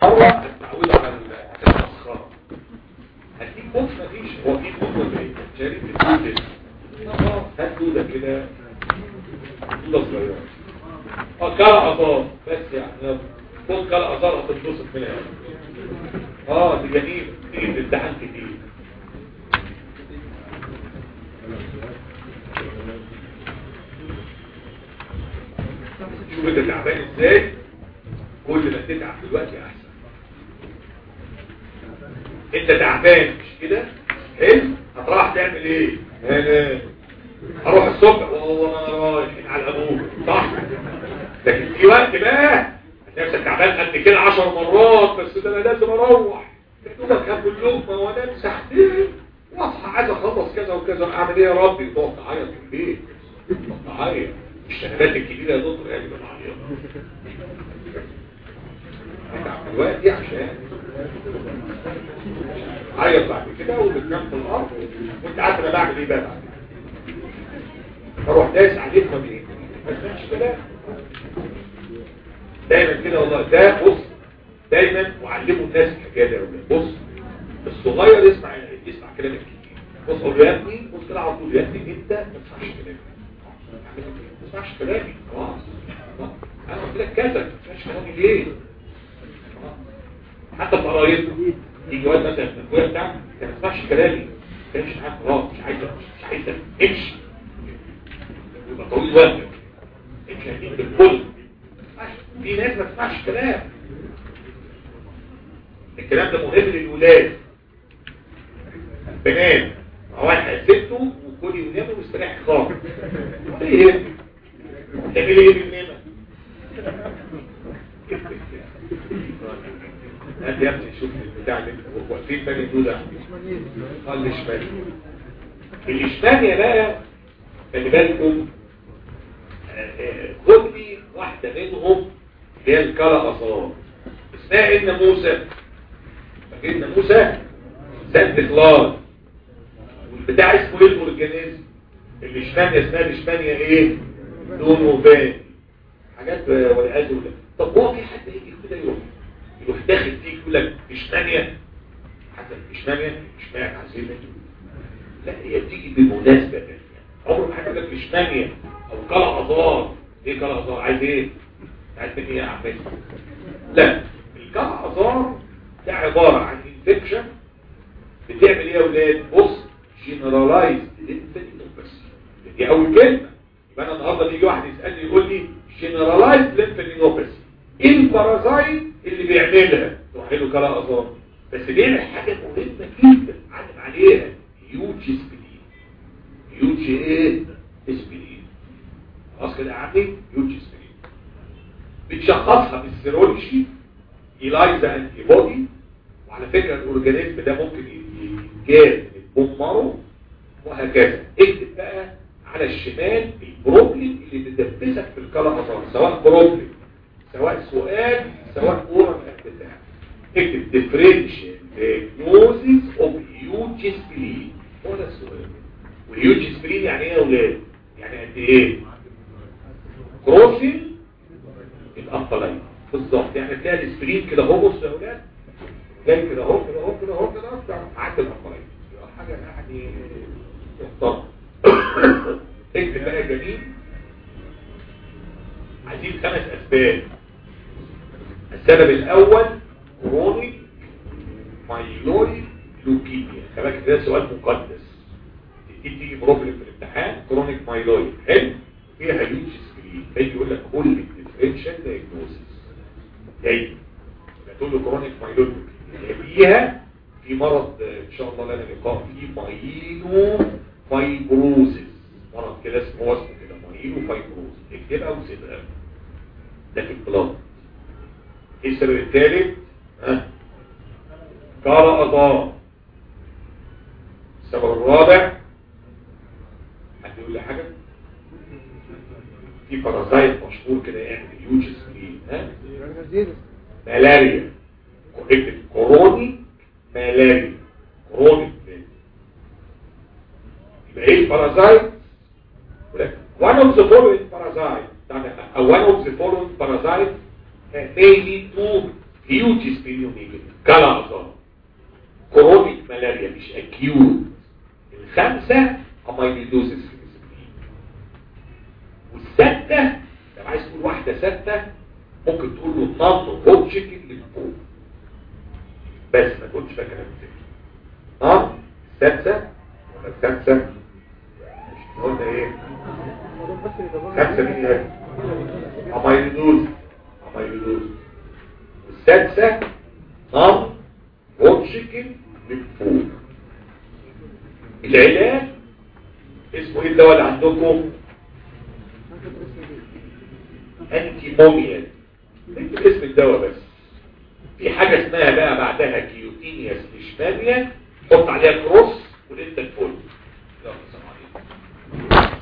مرة هتتعود على المسخرة هتجيب موت مفيش هو في موت ولا ايه شاري في الدودة اه هات دودة كده دودة صغيرة اه كلا أزار بس يعني خد كلا أزار هتتبسط منها اه دي جميلة تيجي في الامتحان كتير شوف انت تعبان ازاي كل ما تتعب دلوقتي احسن انت تعبان مش كده حلو هتروح تعمل ايه انا هروح الصبح والله انا رايح على الابوه صح لكن في وقت بقى نفسك تعبان قد كده 10 مرات بس ده انا لازم اروح تقول كام اللقمه وانا ساعتين واصحى عايز اخلص كذا وكذا اعمل ايه يا ربي تقعد تعيط في البيت تقعد تعيط الشهادات الكبيره يا دكتور يعني بالعيط اتعب دلوقتي عشان عيط بعد كده وبتنام في الارض وانت عارف انا بعمل ايه بقى بعد كده اروح دايس عليك ما بيه ما تسمعش كده دايما كده والله ده بص دايما وعلموا الناس الحكايه دي يا ولاد بص الصغير يسمع يسمع كلام الكبير بص اقول له يا ابني بص كده على طول يا ابني انت ما تسمعش كلامي ما تسمعش كلامي خلاص انا قلت لك كذا ما تسمعش كلامي ليه حتى في قرايتنا يجي واد مثلا من الكويه بتاعك انت ما تسمعش كلامي انت مش عارف خلاص مش عايز مش عايز امشي يبقى طويل وقتك امشي هديك بالكل في ناس ما تسمعش كلام الكلام ده مهم للولاد البنات هو انا هسيبته وكلي ونامي واستريح خالص ايه تعمل ايه بالنمى انت يا ابني شوف البتاع اللي واقفين تاني دول قال الشمال الاشمالية بقى خلي بالكم خد لي واحدة منهم اللي هي الكلا اصار اسمها ان موسى فاكرين موسى سانت كلاود والبتاع اسمه ايه الاورجانيزم الاشمانيا اسمها الاشمانيا ايه دون وفان حاجات والعياذ بالله طب هو في حد يجي كده يروح يروح داخل فيك يقول لك اشمانيا حتى اشمانيا اشمعنى عايزين لا هي بتيجي بمناسبه يعني عمره ما حد يقول لك اشمانيا او كلا اضار ايه كلا اضار عايز ايه عايز ايه يا عم لا الكلا اضار ده عباره عن انفكشن بتعمل ايه يا اولاد بص جنرالايزد ليمفادينوباثي دي اول كلمه يبقى انا النهارده يجي واحد يسالني يقول لي جنرالايزد ليمفادينوباثي ايه البارازايت اللي بيعملها تروح له كلا اظام بس بيعمل حاجه مهمه جدا علم عليها يوج سبلين يوج ايه سبلين خلاص كده يا عمي يوج سبلين بتشخصها بالسيرولوجي إلايزا انتي بودي وعلى فكره الاورجانيزم ده ممكن يتجاب من البومارو وهكذا اكتب بقى على الشمال البروبلم اللي بتدبسك في الكلا اظام سواء بروبلم سواء سؤال سواء اورال بتاع اكتب differential diagnosis of huge spleen هو ده السؤال والهيوج سبلين يعني ايه يا اولاد يعني قد ايه كروسين الانطلاين بالظبط يعني تلاقي السبلين كده اهو بص يا اولاد جاي كده اهو كده اهو كده اهو كده عدى الانطلاين حاجه يعني محترمه اكتب بقى جميل عايزين خمس اسباب السبب الاول كرونيك مايلويد لوكيميا خلاك ده سؤال مقدس تيجي بروبلم في الامتحان كرونيك مايلويد حلو فيها هيوج سكرين فيجي يقول لك كل الديفرنشال دايجنوستس جاي تقول له كرونيك مايلويد فيها في مرض ان شاء الله لنا لقاء فيه مايلو فايبروزس مرض كده اسمه هو اسمه كده مايلو فايبروزس اكتبها وسيبها ده في البلاد ايه السبب الثالث ها قال أضاء السبب الرابع حد يقول لي حاجة في بارازايت مشهور كده يعمل هيوج سكرين ها ملاريا اكتب كوروني ملاريا كوروني يبقى ايه البارازايت one of the following parasite او one of the following parasite may lead to اكيوت سبينيوميجالي كلا اصاب كرونيك ملاريا مش اكيوت الخمسة اميليدوزس والستة لو عايز تقول واحدة ستة ممكن تقول له نان هوبجيكت للفوق بس ما تقولش فاكر اه السادسة ولا الخمسة مش قلنا ايه خمسة مين هي اميليدوز اميليدوز والسادسة نان هوبجيكت للفوق العلاج اسمه ايه الدواء اللي عندكم انتي موميا اكتب اسم الدواء بس في حاجة اسمها بقى بعدها كيوتينيا سليشمانيا حط عليها كروس والانت الفول يلا السلام عليكم